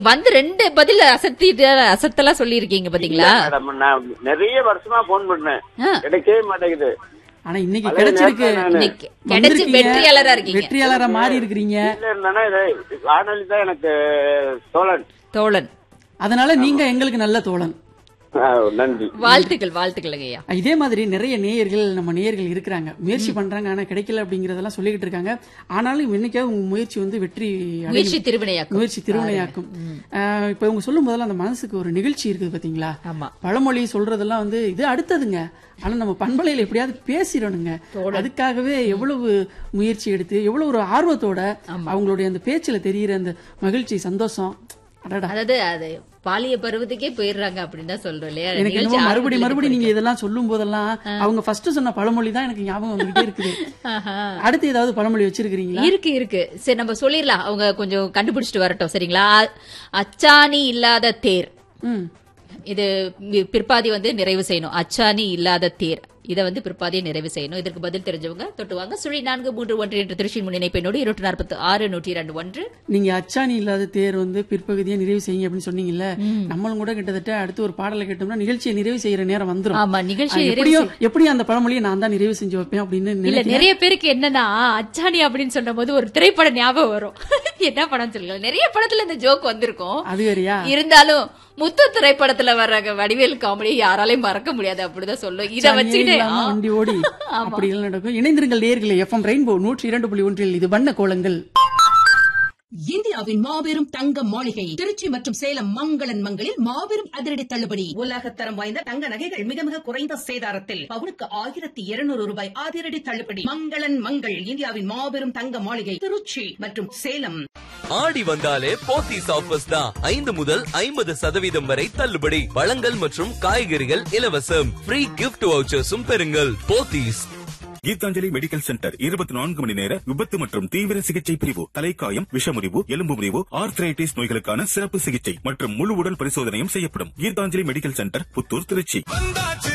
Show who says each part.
Speaker 1: வந்து ரெண்டு பதில் அசத்திட்டு அசத்தலா சொல்லியிருக்கீங்க பாத்தீங்களா
Speaker 2: மேடம் நான் நிறைய வருஷமா போன் பண்ணேன்
Speaker 1: ஆ.
Speaker 2: கிடைக்கவே மாட்டேங்குது
Speaker 3: ஆனா இன்னைக்கு
Speaker 2: பழைய
Speaker 3: கிடைச்சிருக்கு
Speaker 2: நேரத்துல நானு
Speaker 1: இன்னைக்கு கிடைச்சு
Speaker 3: வந்திருக்கீங்க.
Speaker 1: வெற்றியாளரா இருக்கீங்க
Speaker 3: வெற்றியாளரா மாறி இருக்கிறீங்க
Speaker 2: வீட்டுல இருந்தானே இது வானொலி தான் எனக்கு தோழன்
Speaker 1: தோழன்
Speaker 3: அதனால நீங்க எங்களுக்கு நல்ல தோழன்
Speaker 2: ஆ, நன்றி
Speaker 1: வாழ்த்துக்கள் வாழ்த்துக்கள் ஐயா
Speaker 3: இதே மாதிரி நிறைய நேயர்கள் நம்ம நேயர்கள் இருக்கிறாங்க முயற்சி பண்றாங்க ஆனா கிடைக்கல அப்படிங்கறதெல்லாம் சொல்லிக்கிட்டு இருக்காங்க ஆனாலும் என்னைக்காவது உங்க முயற்சி வந்து வெற்றி அடையும்.
Speaker 1: முயற்சி திருவினையாக்கும்
Speaker 3: முயற்சி திருவினையாக்கும் ஆஹ் இப்ப இவங்க சொல்லும் போதெல்லாம் அந்த மனசுக்கு ஒரு நிகழ்ச்சி இருக்குது பாத்தீங்களா
Speaker 1: ஆமா
Speaker 3: பழமொழி சொல்றதெல்லாம் வந்து இது அடுத்ததுங்க ஆனா நம்ம பண்பலையில எப்படியாவது பேசிடணுங்க அதுக்காகவே எவ்வளவு முயற்சி எடுத்து எவ்வளவு ஒரு ஆர்வத்தோட அவங்களுடைய அந்த பேச்சுல தெரியிற அந்த மகிழ்ச்சி சந்தோஷம் அடடா
Speaker 1: அதாவது அது பாலிய பருவத்துக்கே போயிடுறாங்க அப்படின்னு தான் சொல்றோம் இல்லையா
Speaker 3: எனக்கு
Speaker 1: நிகழ்ச்சி
Speaker 3: என்னமோ மறுபடி
Speaker 1: ஆரம்பத்துல
Speaker 3: மறுபடி நீங்க இதெல்லாம் சொல்லும் போதெல்லாம் அவங்க ஃபர்ஸ்ட் சொன்ன பழமொழி தான் எனக்கு ஞாபகம் வந்துகிட்டே இருக்குது
Speaker 1: ஆஹா.
Speaker 3: அடுத்து ஏதாவது பழமொழி வச்சிருக்கீங்களா
Speaker 1: இருக்கு இருக்கு சரி நம்ம சொல்லிடலாம் அவங்க கொஞ்சம் கண்டுபிடிச்சிட்டு வரட்டும் சரிங்களா அ- அச்சாணி இல்லாத தேர்
Speaker 3: ம்
Speaker 1: இது பி- பிற்பாதி வந்து நிறைவு செய்யணும் அச்சாணி இல்லாத தேர் இதை வந்து பிற்பாதியை நிறைவு செய்யணும் இதற்கு பதில் தெரிஞ்சவங்க தொட்டு வாங்க சுழி நான்கு மூன்று ஒன்று என்ற திருச்சி முன்னிணைப்பெண்ணோடு இருநூற்றி நாற்பத்தி ஆறு நூற்றி இரண்டு ஒன்று
Speaker 3: நீங்க அச்சாணி இல்லாத தேர் வந்து பிற்பகுதியை நிறைவு செய்யுங்க அப்படின்னு சொன்னீங்கல்ல நம்மளும் கூட கிட்டத்தட்ட அடுத்து ஒரு பாடலை கேட்டோம்னா நிகழ்ச்சியை நிறைவு செய்யற நேரம் வந்துரும்
Speaker 1: ஆமா நிகழ்ச்சி
Speaker 3: ஆஹ்
Speaker 1: நிறைவு
Speaker 3: எப்படியோ எப்படி அந்த பழமொழியை நான் தான் நிறைவு செஞ்சு வைப்பேன் அப்படின்னு
Speaker 1: இல்ல
Speaker 3: நினைக்கிறேன்
Speaker 1: நிறைய பேருக்கு என்னன்னா அச்சாணி அப்படின்னு சொன்ன போது ஒரு திரைப்படம் ஞாபகம் வரும் என்ன படம் சொல்லுங்க நிறைய படத்துல இந்த ஜோக் வந்திருக்கும்
Speaker 3: அது வேறயா
Speaker 1: இருந்தாலும் முத்து திரைப்படத்துல வர்ற வடிவேல் காமெடி யாராலையும் மறக்க முடியாது அப்படிதான் சொல்லும் இத
Speaker 3: அச்சாணியே
Speaker 1: வச்சுக்கிட்டு
Speaker 3: இல்லாம வண்டி ஓடி அப்படி எல்லாம் நடக்கும் இணைந்திருங்கள் நேர்களே எஃப்எம் ரெயின்போ நூற்றி இரண்டு புள்ளி ஒன்றில் இது வண்ண கோலங்கள்
Speaker 4: இந்தியாவின் மாபெரும் தங்க மாளிகை திருச்சி மற்றும் சேலம் மங்களன் மங்களில் மாபெரும் அதிரடி தள்ளுபடி உலகத்தரம் வாய்ந்த தங்க நகைகள் மிக மிக குறைந்த சேதாரத்தில் பவுனுக்கு ஆயிரத்தி இருநூறு ரூபாய் அதிரடி தள்ளுபடி மங்களன் மங்கள் இந்தியாவின் மாபெரும் தங்க மாளிகை திருச்சி மற்றும் சேலம்
Speaker 5: ஆடி வந்தாலே போத்தீஸ் ஆஃபர்ஸ் தான் ஐந்து முதல் ஐம்பது சதவீதம் வரை தள்ளுபடி பழங்கள் மற்றும் காய்கறிகள் இலவசம் ஃப்ரீ கிஃப்ட் வவுச்சர்ஸும் பெறுங்கள் போத்தீஸ்
Speaker 6: கீதாஞ்சலி மெடிக்கல் சென்டர் இருபத்தி நான்கு மணி நேர விபத்து மற்றும் தீவிர சிகிச்சை பிரிவு தலைக்காயம் விஷமுறிவு எலும்பு முறிவு ஆர்த்ரைட்டிஸ் நோய்களுக்கான சிறப்பு சிகிச்சை மற்றும் முழு உடல் பரிசோதனையும் செய்யப்படும் கீதாஞ்சலி மெடிக்கல் சென்டர் புத்தூர் திருச்சி